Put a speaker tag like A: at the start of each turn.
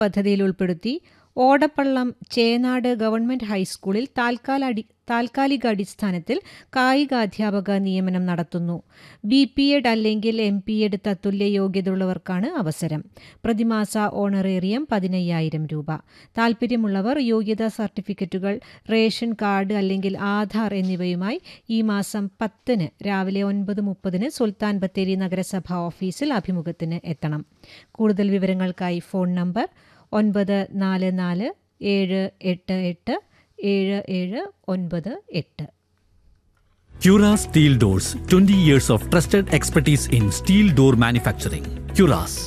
A: പദ്ധതിയിൽ ഉൾപ്പെടുത്തി ഓടപ്പള്ളം ചേനാട് ഗവൺമെന്റ് ഹൈസ്കൂളിൽ താൽക്കാല അടി താൽക്കാലിക അടിസ്ഥാനത്തിൽ കായികാധ്യാപക നിയമനം നടത്തുന്നു ബി പി എഡ് അല്ലെങ്കിൽ എം പി എഡ് തത്തുല്യ യോഗ്യതയുള്ളവർക്കാണ് അവസരം പ്രതിമാസ ഓണറേറിയം പതിനയ്യായിരം രൂപ താൽപ്പര്യമുള്ളവർ യോഗ്യതാ സർട്ടിഫിക്കറ്റുകൾ റേഷൻ കാർഡ് അല്ലെങ്കിൽ ആധാർ എന്നിവയുമായി ഈ മാസം പത്തിന് രാവിലെ ഒൻപത് മുപ്പതിന് സുൽത്താൻ ബത്തേരി നഗരസഭ ഓഫീസിൽ അഭിമുഖത്തിന് എത്തണം കൂടുതൽ വിവരങ്ങൾക്കായി ഫോൺ നമ്പർ ഒൻപത് നാല് നാല് ഏഴ് എട്ട് എട്ട് ഏഴ് ഏഴ് ഒൻപത് എട്ട്
B: Cura Steel Doors 20 years of trusted expertise in steel door manufacturing. Curas.